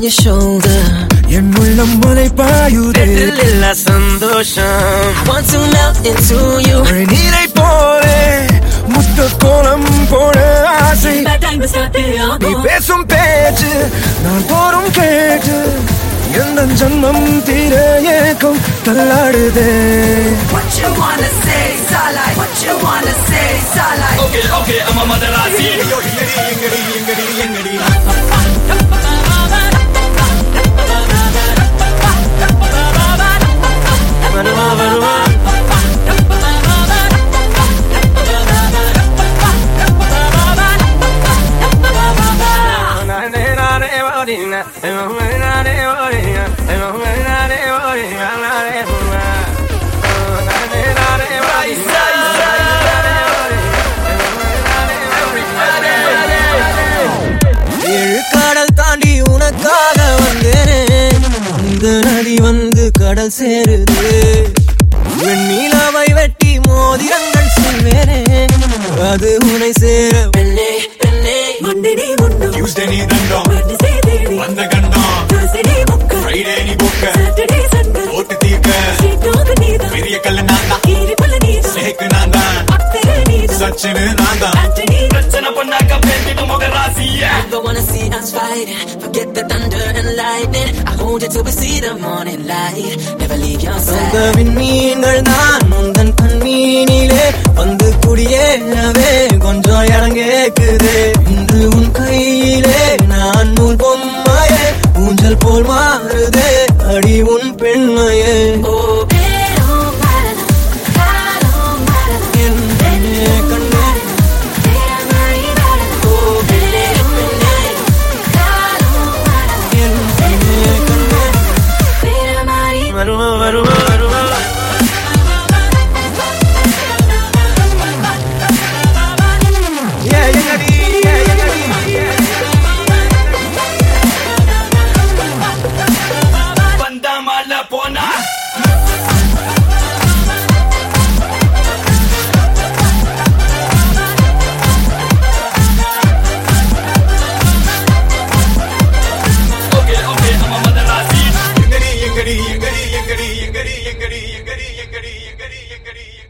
your shoulder. என் உள்ளம் மலை பாயுதே இல்ல சந்தோஷம். I want to melt into you. மழை நீரை போலே முத்த கோலம் போட ஆசை நீ பேசும் பேச்சு நான் போரும் கேட்டு எந்த ஜன்மம் தீர ஏக்கம் தள்ளாடுதே What you wanna say, Starlight? What you wanna say, Starlight? Okay, okay, I'm a Madarasi. வருவா வருவா ஏழு கடல் தாண்டி உனக்காக வந்தேனே இந்த நதி வந்து கடல் சேருது வெண்ணிலாவை வெட்டி மோதிரங்கள் செய்வேனே அது உனை சேர பெண்ணே பெண்ணே Monday நீ முன்னும், Tuesday நீ தண்டம் Wednesday தேடி, வந்த கண்டம் Thursday நீ முக்கு, ஃப்ரைடே நீ புக்க Saturday சண்டை, ஓட்டு தீர்க்க Street dog நீதான், பெரிய கல்லு நான் தான் கீரி புள்ள நீதான், ஸ்னேக் நான் தான் அத்தரை நீதான், சச்சினு நான் தான் Anthony பிரச்சனை பண்ணாக்க பேசிட்டு முகராசி Don't wanna see us fighting. Forget the thunder and lightning. I hold you till we see the morning light. Never leave your side. அந்த விண்மீன்கள் தான் உந்தன் கண்மீனிலே வந்து குடியேறவே கொஞ்சம் இடம் கேக்குது இன்று உன் கையிலே நான் நூல் பொம்மையே ஊஞ்சல் போல் மாறுதே அடி உன் பெண்மையே என் பெண்ணே கண்ணே ஓ பெண்ணே பெண்ணே என் பெண்ணே கண்ணே வருவா வருவா வருவா வந்தா மால போனா Okay, okay, I'm a Madarasi. எங்கடி எங்கடி எங்கடி எங்கடி எங்கடி எங்கடி எங்கடி எங்கடி எங்கடி எங்கடி